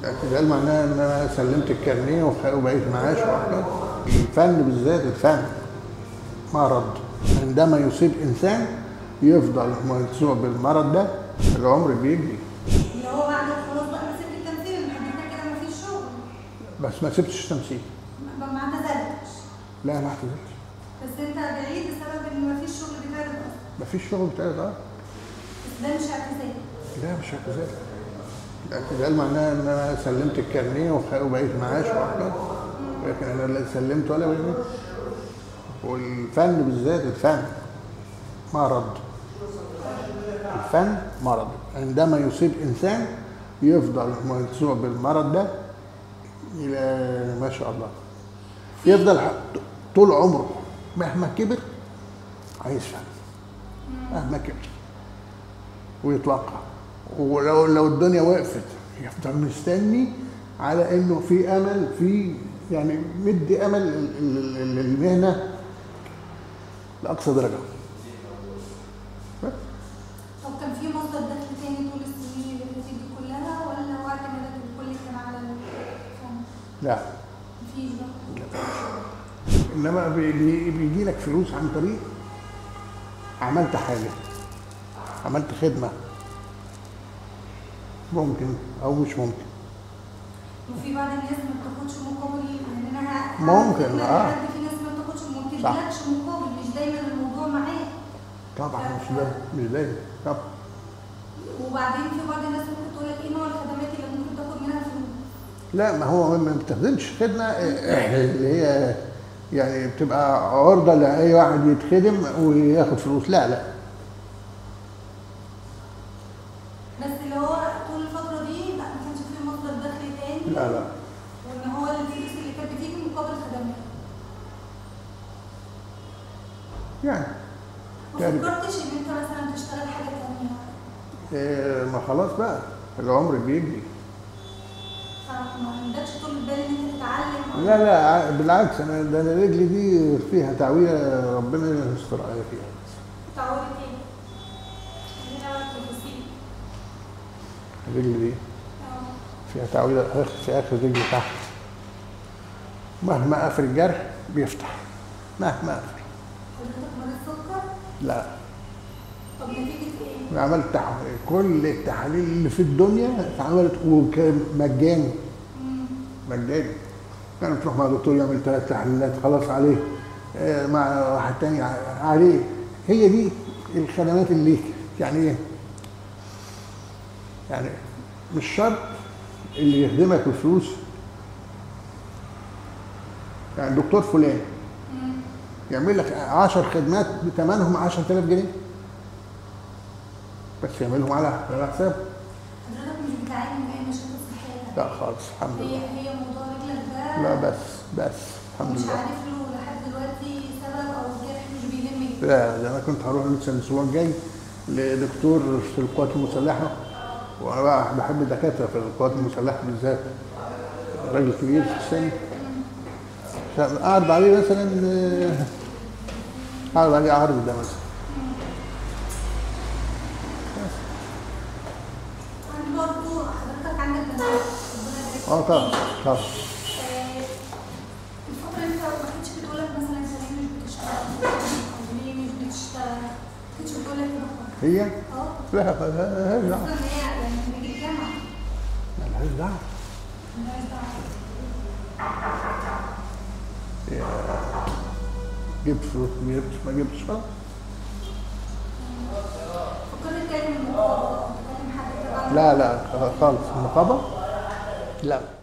الاعتزال معناه ان انا سلمت الكارنيه وخ- وبقيت معاش وهكذا الفن بالذات الفن مرض عندما يصيب انسان يفضل ملزوم بالمرض ده العمر بيجري اللي هو بعد خلاص بقى انا سبت التمثيل لحد كده مفيش شغل بس ما سبتش تمثيل ما ما اعتزلتش لا ما اعتزلتش بس انت بعيد بسبب ان مفيش شغل بيتعرض اصلا ما فيش شغل بتاعي اه بس ده مش اعتزال لا مش اعتزال الاعتزال معناه ان انا سلمت الكارنيه وخ- وبقيت معاش وهكذا لكن انا لا سلمت ولا بقيت والفن بالذات الفن مرض الفن مرض عندما يصيب انسان يفضل ملزوم بالمرض ده الى ما شاء الله يفضل ح- طول عمره مهما كبر عايز فن مهما كبر ويتوقع ولو لو الدنيا وقفت يفضل مستني على انه في امل في يعني مدي امل ال- ال- ال- للمهنه لاقصى درجه بس. طب كان في مصدر دخل تاني طول السنين اللي فاتت دي كلها ولا هو اعتمادك الكل كان على الفن؟ لا مفيش بقى انما بي- بي- بيجي لك فلوس عن طريق عملت حاجه عملت خدمه ممكن او مش ممكن وفي بعض الناس ما بتاخدش مقابل يعني انا ممكن، أعرف آه. حد في ناس ما بتاخدش ما صح. بتديلكش مقابل مش دايما الموضوع معاه طبعا مش ده مش دايما طبعا وبعدين في بعض الناس ممكن تقول لك ايه نوع الخدمات اللي ممكن تاخد منها فلوس لا ما هو ما بتخدمش خدمه اللي هي يعني بتبقى عرضه لاي واحد يتخدم وياخد فلوس لا لا بس اللي هو طول الفتره دي لا ما كانش فيه مصدر دخل تاني لا لا وان هو الفلوس اللي كانت بتيجي مقابل خدمات يعني ما يعني- فكرتش ان انت مثلا تشتغل حاجه تانيه إيه، ما خلاص بقى العمر بيجري فما عندكش طول البال ان انت تتعلم لا لا ع- بالعكس انا ده انا رجلي دي فيها تعويره ربنا يستر عليا فيها تعودت ايه؟ خلينا بقى التفاصيل الرجل دي اه. فيها تعويره آخر- في اخر رجلي تحت مهما اقفل الجرح بيفتح مهما اقفل حضرتك مريض سكر لا طب نتيجه ايه؟ أنا عملت تح- كل التحاليل اللي في الدنيا اتعملت وكان مجاني مم. مجاني كان تروح مع دكتور يعمل ثلاث تحليلات خلاص عليه آه، مع واحد تاني ع- عليه هي دي الخدمات اللي يعني ايه يعني مش شرط اللي يخدمك بفلوس يعني دكتور فلان مم. يعمل لك 10 خدمات بثمنهم 10000 جنيه بس يعملهم على على حساب حضرتك مش بتعاني من اي مشاكل صحيه لا خالص الحمد هي لله هي موضوع رجلك ده لا بس بس الحمد مش لله عارف له لحد دلوقتي سبب او الجرح مش بيلم جدا. لا ده انا كنت هروح لسه الاسبوع الجاي لدكتور في القوات المسلحه وانا بقى بحب الدكاتره في القوات المسلحه بالذات راجل كبير في السن اعرض عليه مثلا آه، اعرض عليه عرض ده مثلا عندي برضه حضرتك عندك بنات ربنا يبارك اه طبعا فيك. طبعا آه، الفترة اللي انت ما كانتش بتقول لك مثلا انت ليه مش بتشتغل او ليه مش بتشتغل ما كانتش بتقول لك كده خالص. هي اه لا مالهاش دعوه خصوصا ان هي يعني خريج الجامعة مالهاش دعوه مالهاش دعوة. جبت فلوس ما جبتش ما جبتش خلاص فكرت تكلم النقابة او تكلم حد تبع لا لا خالص النقابه لا